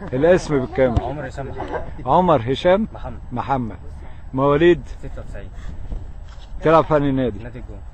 الاسم بالكامل عمر هشام محمد عمر هشام محمد محمد مواليد 96 تلعب في أنهي نادي نادي الجون